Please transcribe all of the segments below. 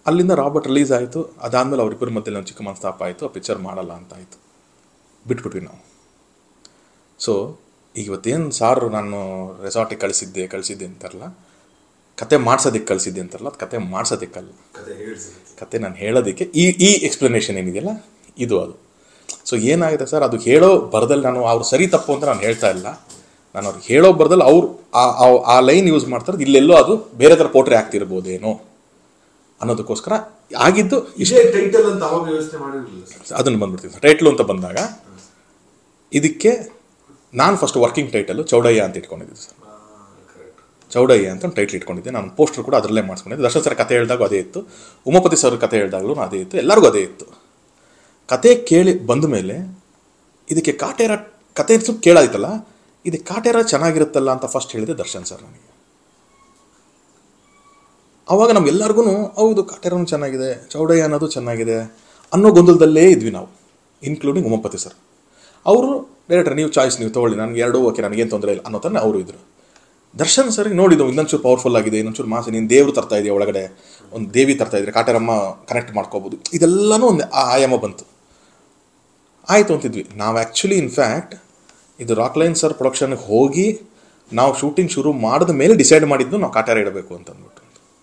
ಅಲ್ಲಿಂದ Robert release ಆಯಿತು ಅದಾದಮೇಲೆ ಅವರಿಬ್ಬರ ಮಧ್ಯೆ ಒಂದು ಚಿಕ್ಕ ಮನಸ್ತಾಪ ಆಯಿತು ಆ ಪಿಕ್ಚರ್ ಮಾಡಲ್ಲ ಅಂತ ಆಯಿತು ಬಿಟ್ಬಿಟ್ವಿ ನಾವು ಸೊ ಇವತ್ತೇನು ಸಾರು ನಾನು ರೆಸಾರ್ಟಿಗೆ ಕಳಿಸಿದ್ದೆ ಕಳಿಸಿದ್ದೆ ಅಂತಾರಲ್ಲ ಕತೆ ಮಾಡ್ಸೋದಕ್ಕೆ ಕಳಿಸಿದ್ದೆ ಅಂತಾರಲ್ಲ ಅದು ಕತೆ ಮಾಡ್ಸೋದಕ್ಕಲ್ಲ ಕತೆ ಹೇಳ್ಸಿರುತ್ತೆ ಕತೆ ನಾನು ಹೇಳೋದಕ್ಕೆ ಈ ಈ ಎಕ್ಸ್ಪ್ಲನೇಷನ್ ಏನಿದೆಯಲ್ಲ ಇದು ಅದು ಸೊ ಏನಾಗಿದೆ ಸರ್ ಅದು ಹೇಳೋ ಬರದಲ್ಲಿ ನಾನು ಅವ್ರು ಸರಿ ತಪ್ಪು ಅಂತ ನಾನು ಹೇಳ್ತಾ ಇಲ್ಲ ನಾನು ಅವ್ರಿಗೆ ಹೇಳೋ ಬರದಲ್ಲಿ ಅವ್ರು ಆ- ಆ- ಆ ಲೈನ್ ಯೂಸ್ ಮಾಡ್ತಾರೆ ಇಲ್ಲೆಲ್ಲೋ ಅದು ಬೇರೆ ಥರ ಪೋಟ್ರೆ ಆಗ್ತಿರ್ಬೋದೇನೋ ಅನ್ನೋದಕ್ಕೋಸ್ಕರ ಆಗಿದ್ದು ಇಷ್ಟ ಇದೇ ಟೈಟಲ್ ಅಂತ ಅವಾಗ ಯೋಚನೆ ಮಾಡಿರಲಿಲ್ಲ ಸರ್ ಅದನ್ನು ಬಂದ್ಬಿಡ್ತೀವಿ ಟೈಟ್ಲು ಅಂತ ಬಂದಾಗ ಇದಕ್ಕೆ ನಾನು ಫಸ್ಟ್ ವರ್ಕಿಂಗ್ ಟೈಟಲು ಚೌಡಯ್ಯ ಅಂತ ಇಟ್ಕೊಂಡಿದ್ದೆ ಸರ್ ಕರೆಕ್ಟ್ ಚೌಡಯ್ಯ ಅಂತ ಒಂದು ಟೈಟ್ಲ್ ಇಟ್ಕೊಂಡಿದ್ದೆ ನಾನು ಪೋಸ್ಟರ್ ಕೂಡ ಅದರಲ್ಲೇ ಮಾಡಿಸ್ಕೊಂಡಿದ್ದೆ ದರ್ಶನ್ ಸರ್ ಕತೆ ಹೇಳಿದಾಗ ಅದೇ ಇತ್ತು ಉಮಾಪತಿ ಸರ್ ಕತೆ ಹೇಳಿದಾಗಲೂ ಅದೇ ಇತ್ತು ಎಲ್ಲರಿಗೂ ಅದೇ ಇತ್ತು ಕತೆ ಕೇಳಿ ಬಂದ ಮೇಲೆ ಇದಕ್ಕೆ ಕಾಟೇರ ಕತೆ ಸ್ವಲ್ಪ ಕೇಳಾಯ್ತಲ್ಲ ಇದಕ್ಕೆ ಕಾಟೇರ ಚೆನ್ನಾಗಿರುತ್ತಲ್ಲ ಅಂತ ಫಸ್ಟ್ ಹೇಳಿದೆ ದರ್ಶನ್ ಸರ್ ನನಗೆ ಅವಾಗ ನಮ್ಗೆಲ್ಲರಿಗೂ ಹೌದು ಕಾಟೇರನು ಚೆನ್ನಾಗಿದೆ ಚೌಡಯ್ಯ ಅನ್ನೋದು ಚೆನ್ನಾಗಿದೆ ಅನ್ನೋ ಗೊಂದಲದಲ್ಲೇ ಇದ್ವಿ ನಾವು ಇನ್ಕ್ಲೂಡಿಂಗ್ ಉಮಾಪತಿ ಸರ್ ಅವರು ಡೈರೆಕ್ಟರ್ ನೀವು ಚಾಯ್ಸ್ ನೀವು ತೊಗೊಳ್ಳಿ ನನಗೆ ಎರಡೂ ಓಕೆ ನನಗೇನು ತೊಂದರೆ ಇಲ್ಲ ಅನ್ನೋ ಥರ ಅವರು ಇದ್ರು ದರ್ಶನ್ ಸರ್ ನೋಡಿದ್ದು ಇನ್ನೊಂಚೂರು ಪವರ್ಫುಲ್ ಆಗಿದೆ ಇನ್ನೊಂಚೂರು ಮಾಸ ನೀನು ದೇವರು ತರ್ತಾ ಇದೆಯಾ ಒಳಗಡೆ ಒಂದು ದೇವಿ ತರ್ತಾ ಇದ್ರೆ ಕಾಟೇರಮ್ಮ ಕನೆಕ್ಟ್ ಮಾಡ್ಕೋಬೋದು ಇದೆಲ್ಲನೂ ಒಂದು ಆ ಆಯಾಮ ಬಂತು ಆಯಿತು ಅಂತಿದ್ವಿ ನಾವು ಆ್ಯಕ್ಚುಲಿ ಇನ್ಫ್ಯಾಕ್ಟ್ ಇದು ರಾಕ್ಲೈನ್ ಸರ್ ಪ್ರೊಡಕ್ಷನ್ಗೆ ಹೋಗಿ ನಾವು ಶೂಟಿಂಗ್ ಶುರು ಮಾಡಿದ ಮೇಲೆ ಡಿಸೈಡ್ ಮಾಡಿದ್ದು ನಾವು ಕಾಟೇರ ಇಡಬೇಕು ಅಂತ ಅಂದ್ಬಿಟ್ಟು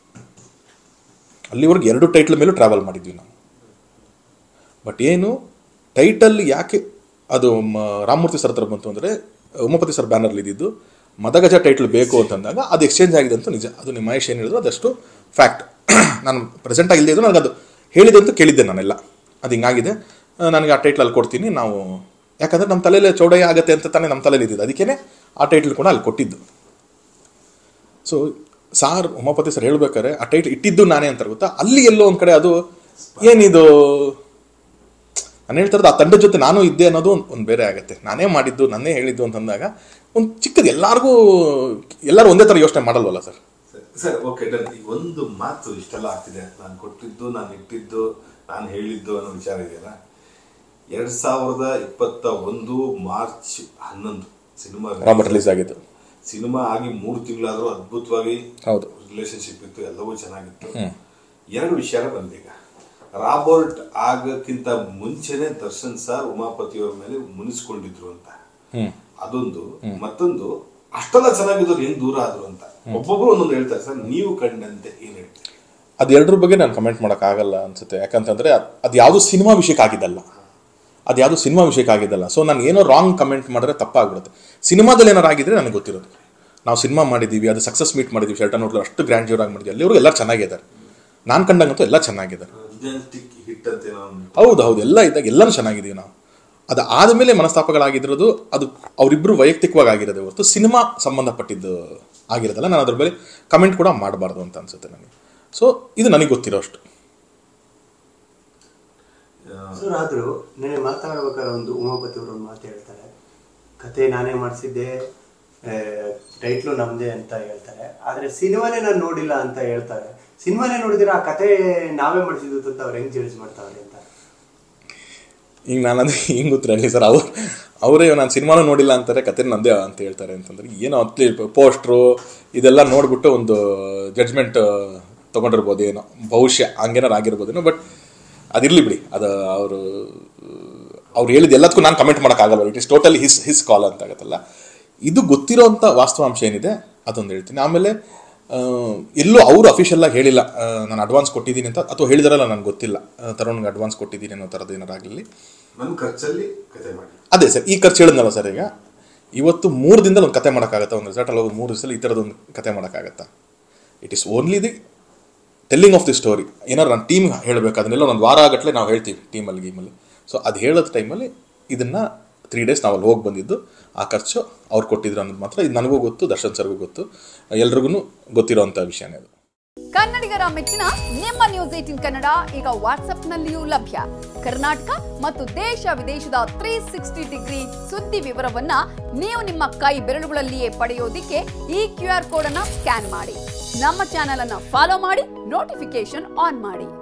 ಅಲ್ಲಿವರೆಗೆ ಎರಡು ಟೈಟ್ಲ್ ಮೇಲೂ ಟ್ರಾವೆಲ್ ಮಾಡಿದ್ವಿ ನಾವು ಬಟ್ ಏನು ಟೈಟಲ್ ಯಾಕೆ ಅದು ಮ- ರಾಮಮೂರ್ತಿ ಸರ್ ಹತ್ರ ಬಂತು ಅಂದರೆ ಉಮಾಪತಿ ಸರ್ ಬ್ಯಾನರ್ಲಿ ಇದ್ದಿದ್ದು ಮದಗಜ ಟೈಟ್ಲ್ ಬೇಕು ಅಂತಂದಾಗ ಅದು ಎಕ್ಸ್ಚೇಂಜ್ ಆಗಿದೆ ಅಂತ ನಿಜ ಅದು ನಿಮ್ಮ ಮಹೇಶ್ ಏನು ಹೇಳಿದ್ರು ಅದಷ್ಟು ಫ್ಯಾಕ್ಟ್ ನಾನು ಪ್ರೆಸೆಂಟ್ ಆಗಿಲ್ಲದೆ ಇದ್ದು ನನಗೆ ಅದು ಹೇಳಿದೆ ಅಂತ ಕೇಳಿದ್ದೆ ನಾನೆಲ್ಲ ಅದು ಹಿಂಗಾಗಿದೆ ಆ, ನನಗೆ ಆ ಟೈಟ್ಲ್ ಅಲ್ಲಿ ಕೊಡ್ತೀನಿ ನಾವು ಯಾಕಂದರೆ ನಮ್ಮ ತಲೆಯಲ್ಲಿ ಚೌಡಯ್ಯ ಆಗತ್ತೆ ಅಂತ ತಾನೇ ನಮ್ಮ ತಲೆಯಲ್ಲಿ ಇದ್ದಿದ್ದು ಅದಕ್ಕೇ ಆ ಟೈಟ್ಲ್ ಕೂಡ ಅಲ್ಲಿ ಕೊಟ್ಟಿದ್ದು ಸೊ ಸಾರ್ ಉಮಾಪತಿ ಸರ್ ಹೇಳ್ಬೇಕಾದ್ರೆ ಆ ಟೈಟ್ಲ್ ಇಟ್ಟಿದ್ದು ನಾನೇ ಅಂತಾರೆ ಗೊತ್ತಾ ಅಲ್ಲಿ ಎಲ್ಲೋ ಒಂದು ಕಡೆ ಅದು ಏನಿದು ನಾನು ಹೇಳ್ತಾ ಇರೋದು ಆ ತಂಡದ ಜೊತೆ ನಾನು ಇದ್ದೆ ಅನ್ನೋದು ಒಂದು ಒಂದು ಬೇರೆ ಆಗುತ್ತೆ ನಾನೇ ಮಾಡಿದ್ದು ನಾನೇ ಹೇಳಿದ್ದು ಅಂತಂದಾಗ ಒಂದು ಚಿಕ್ಕದು ಎಲ್ಲರಿಗೂ ಎಲ್ಲರೂ ಒಂದೇ ಥರ ಯೋಚನೆ ಮಾಡಲ್ವಲ್ಲ ಸರ್ ಸರ್ ಓಕೆ ಡನ್ ಈಗ ಒಂದು ಮಾತು ಇಷ್ಟೆಲ್ಲ ಆಗ್ತಿದೆ ನಾನು ಕೊಟ್ಟಿದ್ದು ನಾನು ಇಟ್ಟಿದ್ದು ನಾನು ಹೇಳಿದ್ದು ಅನ್ನೋ ವಿಚಾರ ಇದೆಯಲ್ಲ ಎರಡ್ ಸಾವಿರದ ಇಪ್ಪತ್ತ ಒಂದು ಮಾರ್ಚ್ ಹನ್ನೊಂದು ಸಿನಿಮಾ ರಾಬರ್ಟ್ ರಿಲೀಸ್ ಆಗಿದ್ದು ಸಿನಿಮಾ ಆಗಿ ಮೂರು ತಿಂಗಳಾದ್ರೂ ಅದ್ಭುತವಾಗಿ ಹೌದು ರಿಲೇಶನ್ಶಿಪ್ ಇತ್ತು ಎಲ್ಲವೂ ಚೆನ್ನಾಗಿತ್ತು ಎರಡು ವಿಚಾರ ಬಂದೀಗ ರಾಬರ್ಟ್ ಆಗಕ್ಕಿಂತ ಮುಂಚೆನೆ ದರ್ಶನ್ ಸರ್ ಉಮಾಪತಿಯವರ ಮೇಲೆ ಮುನಿಸ್ಕೊಂಡಿದ್ರು ಅಂತ ಹ್ಮ್ ಅದೊಂದು ಮತ್ತೊಂದು ಅಷ್ಟೆಲ್ಲ ಚೆನ್ನಾಗಿದ್ದವ್ರು ಹೆಂಗ್ ದೂರ ಆದ್ರು ಅಂತ ಒಬ್ಬೊಬ್ರು ಒಂದೊಂದು ಹೇಳ್ತಾರೆ ಸರ್ ನೀವು ಕಂಡಂತೆ ಏನ್ ಹೇಳ್ತೀರಿ ಅದು ಎರಡರ ಬಗ್ಗೆ ನಾನು ಕಮೆಂಟ್ ಮಾಡೋಕ್ಕಾಗಲ್ಲ ಅನ್ಸುತ್ತೆ ಯಾಕಂತಂದ್ರೆ ಅದ್- ಅದು ಯಾವುದು ಸಿನಿಮಾ ವಿಷಯಕ್ಕೆ ಆಗಿದ್ದಲ್ಲ ಅದು ಯಾವುದು ಸಿನಿಮಾ ವಿಷಯಕ್ಕೆ ಆಗಿದ್ದಲ್ಲ ಸೊ ನಾನು ಏನೋ ರಾಂಗ್ ಕಮೆಂಟ್ ಮಾಡಿದ್ರೆ ತಪ್ಪಾಗ್ಬಿಡುತ್ತೆ ಸಿನಿಮಾದಲ್ಲಿ ಏನಾರು ಆಗಿದ್ರೆ ನನಗೆ ಗೊತ್ತಿರೋದು ನಾವು ಸಿನಿಮಾ ಮಾಡಿದ್ದೀವಿ ಅದು ಸಕ್ಸಸ್ ಮೀಟ್ ಮಾಡಿದ್ದೀವಿ ಶರ್ಟನ್ ಹೋಟ್ಲು ಅಷ್ಟು ಗ್ರ್ಯಾಂಡ್ ಜೋರ್ ಆಗಿ ಮಾಡಿದ್ವಿ ಅಲ್ಲಿವರೆಗೂ ಎಲ್ಲ ಚೆನ್ನಾಗಿದ್ದಾರೆ ನಾನು ಕಂಡಂಗಂತೂ ಎಲ್ಲ ಚೆನ್ನಾಗಿದ್ದಾರೆ ರಿಜೆಂಟಿಕ್ ಹಿಟ್ ಅಂತ ಏನೋ ಒಂದು ಹೌದು ಹೌದು ಎಲ್ಲ ಇದ್ದಾಗ ಎಲ್ಲರೂ ಚೆನ್ನಾಗಿದ್ದೀವಿ ನಾವು ಅದು ಆದಮೇಲೆ ಮನಸ್ತಾಪಗಳಾಗಿರೋದು ಅದು ಅವರಿಬ್ಬರು ವೈಯಕ್ತಿಕವಾಗಿ ಆಗಿರೋದೇ ಹೊರತು ಸಿನಿಮಾ ಸಂಬಂಧಪಟ್ಟಿದ್ದು ಆಗಿರೋದಲ್ಲ ನಾನು ಅದ್ರ ಮೇಲೆ ಕಮೆಂಟ್ ಕೂಡ ಮಾಡಬಾರ್ದು ಅಂತ ಅನ್ಸುತ್ತೆ ನನಗೆ ಸೊ ಇದು ನನಗೆ ಗೊತ್ತಿರೋ ಅಷ್ಟು ಸರ್ ಆದ್ರೂ ನೆನೆ ಮಾತಾಡ್ಬೇಕಾದ್ರೆ ಒಂದು ಉಮಾಪತಿ ಅವರು ಒಂದು ಮಾತು ಹೇಳ್ತಾರೆ ಕತೆ ನಾನೇ ಮಾಡಿಸಿದ್ದೆ ಟೈಟ್ಲು ನಮ್ದೇ ಅಂತ ಹೇಳ್ತಾರೆ ಆದ್ರೆ ಸಿನಿಮಾನೇ ನಾನು ನೋಡಿಲ್ಲ ಅಂತ ಹೇಳ್ತಾರೆ ಸಿನಿಮಾನೇ ನೋಡಿದ್ರೆ ಆ ಕತೆ ನಾವೇ ಮಾಡಿಸಿದ್ದು ಅಂತ ಅವ್ರು ಹೆಂಗ್ ಜಡ್ಜ್ ಮಾಡ್ತಾವ್ರೆ ಅಂತ ಈಗ ನಾನು ಅದು ಹಿಂಗೆ ಉತ್ತರ ಹೇಳಿ ಸರ್ ಅವ್ರು ಅವರೇ ನಾನು ಸಿನಿಮಾನೂ ನೋಡಿಲ್ಲ ಅಂತಾರೆ ಕತೆ ನಂದೇ ಅಂತ ಹೇಳ್ತಾರೆ ಅಂತಂದ್ರೆ ಏನೋ ಅತ್ಲಿ ಪೋಸ್ಟ್ರು ಇದೆಲ್ಲ ನೋಡ್ಬಿಟ್ಟು ಒಂದು ಜಡ್ಜ್ಮೆಂಟ್ ತೊಗೊಂಡಿರ್ಬೋದು ಏನೋ ಬಹುಶಃ ಹಂಗೇನಾರು ಆಗಿರ್ಬೋದೇನೋ ಬಟ್ ಅದಿರಲಿ ಬಿಡಿ ಅದು ಅವರು ಅವ್ರು ಹೇಳಿದ ಎಲ್ಲದಕ್ಕೂ ನಾನು ಕಮೆಂಟ್ ಮಾಡೋಕ್ಕಾಗಲ್ಲ it is totally his his call ಅಂತ ಆಗತ್ತಲ್ಲ ಇದು ಗೊತ್ತಿರೋಂಥ ವಾಸ್ತವಾಂಶ ಏನಿದೆ ಅದೊಂದು ಹೇಳ್ತೀನಿ ಆಮೇಲೆ ಆ, ಎಲ್ಲೂ ಅವರು ಅಫಿಷಿಯಲ್ ಆಗಿ ಹೇಳಿಲ್ಲ ಆ, ನಾನು ಅಡ್ವಾನ್ಸ್ ಕೊಟ್ಟಿದ್ದೀನಿ ಅಂತ ಅಥವಾ ಹೇಳಿದಾರಲ್ಲ ನನಗೆ ಗೊತ್ತಿಲ್ಲ ಆ, ತರುಣ್ಗೆ ಅಡ್ವಾನ್ಸ್ ಕೊಟ್ಟಿದ್ದೀನಿ ಅನ್ನೋ ಥರದ್ದು ಏನಾರು ಆಗಲಿ ನನ್ನ ಖರ್ಚಲ್ಲಿ ಕತೆ ಮಾಡಿ ಅದೇ ಸರ್ ಈ ಖರ್ಚು ಹೇಳಿದ್ನಲ್ಲ ಸರ್ ಈಗ ಇವತ್ತು ಮೂರು ದಿನದಲ್ಲಿ ಒಂದು ಕತೆ ಮಾಡೋಕ್ಕಾಗತ್ತಾ ಒಂದು ರಿಸಲ್ಟಲ್ಲಿ ಹೋಗಿ ಮೂರು ದಿವಸದಲ್ಲಿ ಈ ಥರದೊಂದು ಕತೆ ಮಾಡೋಕ್ಕಾಗತ್ತಾ it is only the telling of the story ಏನಾದ್ರು ನಾನು ಟೀಮ್ ಹೇಳಬೇಕು ಅದನ್ನೆಲ್ಲ ಒಂದು ವಾರ ಆಗಟ್ಟಲೆ ನಾವು ಹೇಳ್ತೀವಿ ಟೀಮಲ್ಲಿ ಗೀಮಲ್ಲಿ ಸೊ ಅದು ಹೇಳೋದು ಟೈಮಲ್ಲಿ ಇದನ್ನು ತ್ರೀ ಡೇಸ್ ನಾವು ಅಲ್ಲಿ ಹೋಗಿ ಬಂದಿದ್ದು ಆ ಖರ್ಚು ಅವ್ರು ಕೊಟ್ಟಿದ್ರು ಅನ್ನೋದು ಮಾತ್ರ ಇದು ನನಗೂ ಗೊತ್ತು ದರ್ಶನ್ ಸರ್ಗೂ ಗೊತ್ತು ಎಲ್ರಿಗೂ ಗೊತ್ತಿರೋವಂಥ ವಿಷಯನೇ ಅದು ಕನ್ನಡಿಗರ ಮೆಚ್ಚಿನ ನಿಮ್ಮ ನ್ಯೂಸ್ ಏಟಿನ್ ಕನ್ನಡ ಈಗ ವಾಟ್ಸ್ಆಪ್ನಲ್ಲಿಯೂ ಲಭ್ಯ ಕರ್ನಾಟಕ ಮತ್ತು ದೇಶ ವಿದೇಶದ ತ್ರೀ ಸಿಕ್ಸ್ಟಿ ಡಿಗ್ರಿ ಸುದ್ದಿ ವಿವರವನ್ನ ನೀವು ನಿಮ್ಮ ಕೈ ಬೆರಳುಗಳಲ್ಲಿಯೇ ಪಡೆಯೋದಿಕ್ಕೆ ಈ ಕ್ಯೂ ಆರ್ ಕೋಡ್ ಅನ್ನ ಸ್ಕ್ಯಾನ್ ಮಾಡಿ ನಮ್ಮ ಚಾನೆಲ್ ಅನ್ನ ಫಾಲೋ ಮಾಡಿ ನೋಟಿಫಿಕೇಶನ್ ಆನ್ ಮಾಡಿ